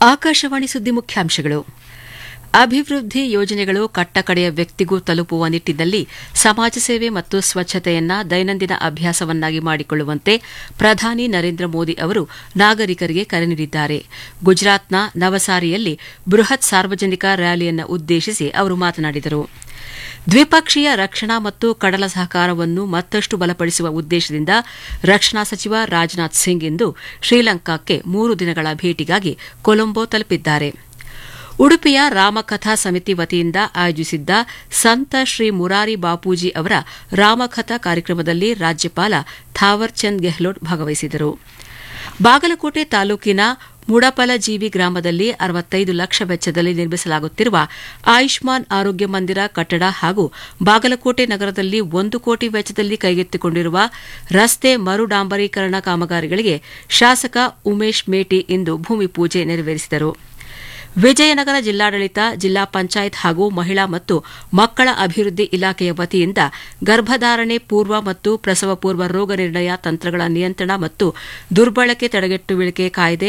ಆಕಾಶವಾಣಿ ಸುದ್ದಿ ಮುಖ್ಯಾಂಶಗಳು ಅಭಿವೃದ್ಧಿ ಯೋಜನೆಗಳು ಕಟ್ಟಕಡೆಯ ವ್ಯಕ್ತಿಗೂ ತಲುಪುವ ನಿಟ್ಟಿನಲ್ಲಿ ಸಮಾಜ ಸೇವೆ ಮತ್ತು ಸ್ವಚ್ಛತೆಯನ್ನ ದೈನಂದಿನ ಅಭ್ಯಾಸವನ್ನಾಗಿ ಮಾಡಿಕೊಳ್ಳುವಂತೆ ಪ್ರಧಾನಿ ನರೇಂದ್ರ ಮೋದಿ ಅವರು ನಾಗರಿಕರಿಗೆ ಕರೆ ನೀಡಿದ್ದಾರೆ ಗುಜರಾತ್ನ ನವಸಾರಿಯಲ್ಲಿ ಬೃಹತ್ ಸಾರ್ವಜನಿಕ ರ್ಯಾಲಿಯನ್ನು ಉದ್ದೇಶಿಸಿ ಅವರು ಮಾತನಾಡಿದರು ದ್ವಿಪಕ್ಷೀಯ ರಕ್ಷಣಾ ಮತ್ತು ಕಡಲ ಸಹಕಾರವನ್ನು ಮತ್ತಷ್ಟು ಬಲಪಡಿಸುವ ಉದ್ದೇಶದಿಂದ ರಕ್ಷಣಾ ಸಚಿವ ರಾಜನಾಥ್ ಸಿಂಗ್ ಇಂದು ಶ್ರೀಲಂಕಾಕ್ಕೆ ಮೂರು ದಿನಗಳ ಭೇಟಿಗಾಗಿ ಕೊಲಂಬೋ ತಲುಪಿದ್ದಾರೆ ಉಡುಪಿಯ ರಾಮಕಥಾ ಸಮಿತಿ ವತಿಯಿಂದ ಆಯೋಜಿಸಿದ್ದ ಸಂತ ಶ್ರೀ ಮುರಾರಿ ಬಾಪೂಜಿ ಅವರ ರಾಮಕಥಾ ಕಾರ್ಯಕ್ರಮದಲ್ಲಿ ರಾಜ್ಯಪಾಲ ಥಾವರ್ ಚಂದ್ ಗೆಹ್ಲೋಟ್ ಭಾಗವಹಿಸಿದರು ಬಾಗಲಕೋಟೆ ತಾಲೂಕಿನ ಮುಡಪಲಜೀವಿ ಗ್ರಾಮದಲ್ಲಿ ಅರವತ್ತೈದು ಲಕ್ಷ ವೆಚ್ಚದಲ್ಲಿ ನಿರ್ಮಿಸಲಾಗುತ್ತಿರುವ ಆಯುಷ್ಮಾನ್ ಆರೋಗ್ಯ ಮಂದಿರ ಕಟ್ಟಡ ಹಾಗೂ ಬಾಗಲಕೋಟೆ ನಗರದಲ್ಲಿ ಒಂದು ಕೋಟಿ ವೆಚ್ಚದಲ್ಲಿ ಕೈಗೆತ್ತಿಕೊಂಡಿರುವ ರಸ್ತೆ ಮರು ಡಾಂಬರೀಕರಣ ಕಾಮಗಾರಿಗಳಿಗೆ ಶಾಸಕ ಉಮೇಶ್ ಮೇಟಿ ಇಂದು ಭೂಮಿ ಪೂಜೆ ನೆರವೇರಿಸಿದರು ವಿಜಯನಗರ ಜಿಲ್ಲಾಡಳಿತ ಜಿಲ್ಲಾ ಪಂಚಾಯತ್ ಹಾಗೂ ಮಹಿಳಾ ಮತ್ತು ಮಕ್ಕಳ ಅಭಿವೃದ್ಧಿ ಇಲಾಖೆಯ ವತಿಯಿಂದ ಗರ್ಭಧಾರಣೆ ಪೂರ್ವ ಮತ್ತು ಪ್ರಸವ ಪೂರ್ವ ರೋಗ ನಿರ್ಣಯ ತಂತ್ರಗಳ ನಿಯಂತ್ರಣ ಮತ್ತು ದುರ್ಬಳಕೆ ತಡೆಗಟ್ಟುವಿಕೆ ಕಾಯ್ದೆ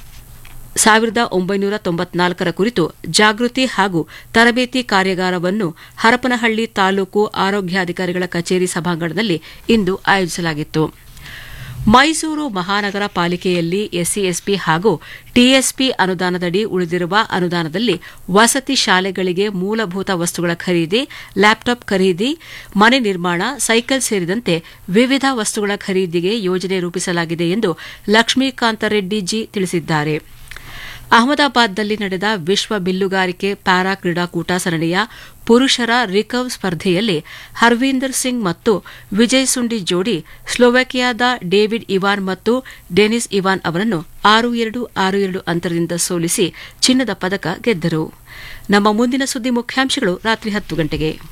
ಸಾವಿರದ ಒಂಬೈನೂರ ತೊಂಬತ್ನಾಲ್ಕರ ಕುರಿತು ಜಾಗೃತಿ ಹಾಗೂ ತರಬೇತಿ ಕಾರ್ಯಾಗಾರವನ್ನು ಹರಪನಹಳ್ಳಿ ತಾಲೂಕು ಆರೋಗ್ಯಾಧಿಕಾರಿಗಳ ಕಚೇರಿ ಸಭಾಂಗಣದಲ್ಲಿ ಇಂದು ಆಯೋಜಿಸಲಾಗಿತ್ತು ಮೈಸೂರು ಮಹಾನಗರ ಪಾಲಿಕೆಯಲ್ಲಿ ಎಸ್ಸಿಎಸ್ಪಿ ಹಾಗೂ ಟಿಎಸ್ಪಿ ಅನುದಾನದಡಿ ಉಳಿದಿರುವ ಅನುದಾನದಲ್ಲಿ ವಸತಿ ಶಾಲೆಗಳಿಗೆ ಮೂಲಭೂತ ವಸ್ತುಗಳ ಖರೀದಿ ಲ್ಯಾಪ್ಟಾಪ್ ಖರೀದಿ ಮನೆ ನಿರ್ಮಾಣ ಸೈಕಲ್ ಸೇರಿದಂತೆ ವಿವಿಧ ವಸ್ತುಗಳ ಖರೀದಿಗೆ ಯೋಜನೆ ರೂಪಿಸಲಾಗಿದೆ ಎಂದು ಲಕ್ಷ್ಮೀಕಾಂತ ರೆಡ್ಡಿ ಜಿ ತಿಳಿಸಿದ್ದಾರೆ ಅಹಮದಾಬಾದ್ನಲ್ಲಿ ನಡೆದ ವಿಶ್ವ ಬಿಲ್ಲುಗಾರಿಕೆ ಪ್ಯಾರಾ ಕ್ರೀಡಾಕೂಟ ಸರಣಿಯ ಪುರುಷರ ರಿಕರ್ವ್ ಸ್ಪರ್ಧೆಯಲ್ಲಿ ಹರ್ವೀಂದರ್ ಸಿಂಗ್ ಮತ್ತು ವಿಜಯ್ ಸುಂಡಿ ಜೋಡಿ ಸ್ಲೋವಾಕಿಯಾದ ಡೇವಿಡ್ ಇವಾನ್ ಮತ್ತು ಡೆನಿಸ್ ಇವಾನ್ ಅವರನ್ನು ಆರು ಎರಡು ಆರು ಎರಡು ಅಂತರದಿಂದ ಸೋಲಿಸಿ ಚಿನ್ನದ ಪದಕ ಗೆದ್ದರು ನಮ್ಮ ಮುಂದಿನ ಸುದ್ದಿ ಮುಖ್ಯಾಂಶಗಳು ರಾತ್ರಿ ಹತ್ತು ಗಂಟೆಗೆ